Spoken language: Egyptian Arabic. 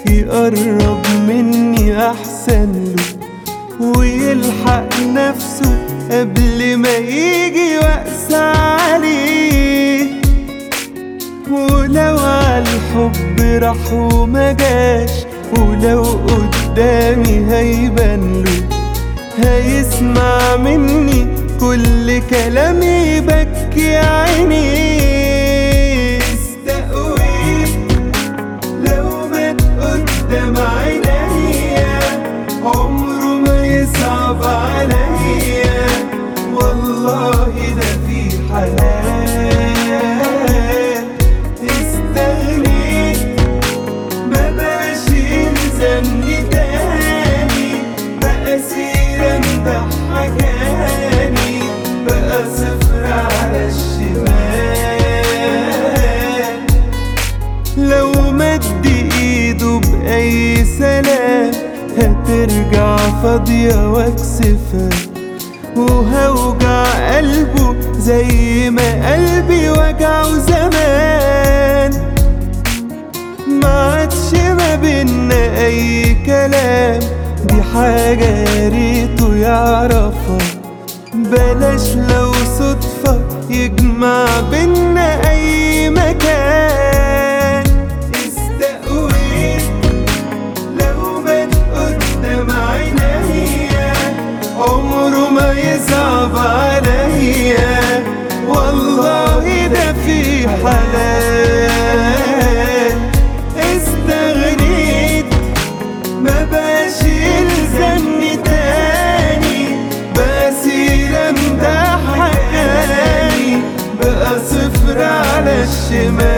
يقرب مني أحسن له ويلحق نفسه قبل ما يجي وأقسى عليه ولو عالحب راح وما جاش ولو قدامي هيبان له هيسمع مني كل كلام يبكي عيني استقويت لو مات قدام عينيا عمره ما يصعب عليا والله ده في حلال استغنيت ما بقاش يلزمني تاني بقى سيرة مضحكاني بقى صفر على الشمال لو مد ايده بأي سلام هترجع فاضية واكسفها وهوجع قلبه زي ما قلبي وجعه زمان ما عادش ما بينا اي كلام دي حاجة يا ريته يعرفها بلاش لو صدفة يجمع بينا اي مكان استقويت لو مات قدام عينيا عمره ما يصعب عليا والله ده في حلال استغنيت ما بقاش يلزمني تاني بقى سيرة مضحكاني بقى صفر على الشمال